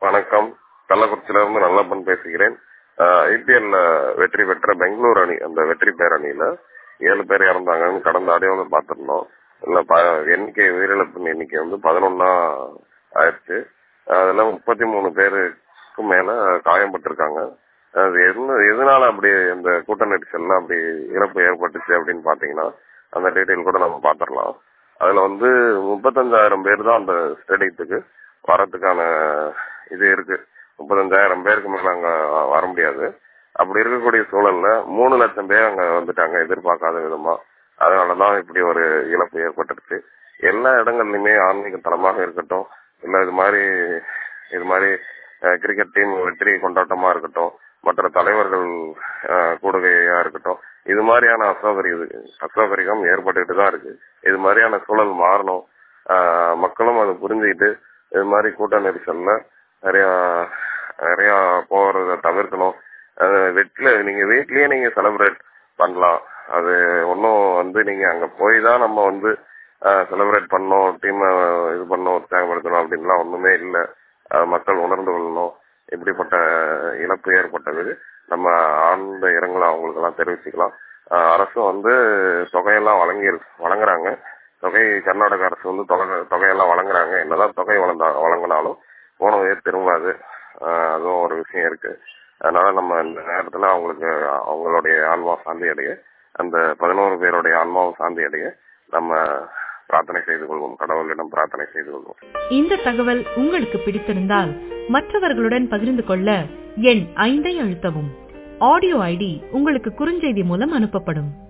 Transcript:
வணக்கம் கள்ளக்குறிச்சியிலிருந்து நல்லப்பன் பேசுகிறேன் ஐபிஎல்ல வெற்றி பெற்ற பெங்களூர் அணி அந்த வெற்றி பேர் அணியில ஏழு பேர் இறந்தாங்கன்னு கடந்த ஆடியோல பார்த்திருந்தோம் இல்ல ப- எண்ணிக்கை உயிரிழப்பின் எண்ணிக்கை வந்து பதினொன்னா ஆயிடுச்சு அதுல முப்பத்தி மூணு பேருக்கு மேல காயம்பட்டிருக்காங்க அது என்ன எதனால அப்படி இந்த கூட்ட நெரிசல்ல அப்படி இறப்பு ஏற்பட்டுச்சு அப்படின்னு பாத்தீங்கன்னா அந்த டீட்டெயில் கூட நம்ம பாத்திரலாம் அதுல வந்து முப்பத்தஞ்சாயிரம் பேர் தான் அந்த ஸ்டேடியத்துக்கு வரதுக்கான இது இருக்கு முப்பத்தஞ்சாயிரம் பேருக்கு மேல அங்க வர முடியாது அப்படி இருக்கக்கூடிய சூழல்ல மூணு லட்சம் பேர் அங்க வந்துட்டாங்க எதிர்பார்க்காத விதமா அதனாலதான் இப்படி ஒரு இழப்பு ஏற்பட்டுருச்சு எல்லா இடங்கள்லயுமே ஆன்மீக தலமாக இருக்கட்டும் இல்ல இது மாதிரி இது மாதிரி அஹ், கிரிக்கெட் டீம் வெற்றி கொண்டாட்டமா இருக்கட்டும் மற்ற தலைவர்கள் அஹ், கூடுகையா இருக்கட்டும் இது மாதிரியான அசௌகரியம் அசௌகரியம் ஏற்பட்டுட்டு தான் இருக்கு இது மாதிரியான சூழல் மாறணும் அஹ், மக்களும் அதை புரிஞ்சுக்கிட்டு இது மாதிரி கூட்ட நெரிசல்ல நிறைய நிறைய போறத தவிர்க்கணும் அது வெற்றில நீங்க வீட்லயே நீங்க செலிப்ரேட் பண்ணலாம் அது ஒன்னும் வந்து நீங்க அங்க போய் தான் நம்ம வந்து செலிப்ரேட் பண்ணோம் டீம் இது பண்ணோம் உற்சாகப்படுத்தணும் அப்படின்லாம் ஒண்ணுமே இல்ல அஹ் மக்கள் உணர்ந்து கொள்ளணும் இப்படிப்பட்ட இழப்பு ஏற்பட்டது நம்ம ஆழ்ந்த இரங்கலை அவங்களுக்கு எல்லாம் தெரிவிச்சுக்கலாம் அஹ் அரசும் வந்து தொகையெல்லாம் வழங்கி வழங்குறாங்க தொகை கர்நாடக அரசு வந்து தொகை தொகையெல்லாம் வழங்குறாங்க என்னதான் தொகை வழங்க வழங்கினாலும் போன உயிர் திரும்பாது அஹ் அதுவும் ஒரு விஷயம் இருக்கு அதனால நம்ம இந்த நேரத்துல அவங்களுக்கு அவங்களுடைய ஆன்மா சாந்தி அடைய அந்த பதினோரு பேருடைய ஆன்மாவும் சாந்தி அடைய நம்ம பிரார்த்தனை செய்து கொள்வோம் கடவுளிடம் பிரார்த்தனை செய்து கொள்வோம் இந்த தகவல் உங்களுக்கு பிடித்திருந்தால் மற்றவர்களுடன் பகிர்ந்து கொள்ள எண் ஐந்தை அழுத்தவும் ஆடியோ ஐடி உங்களுக்கு குறுஞ்செய்தி மூலம் அனுப்பப்படும்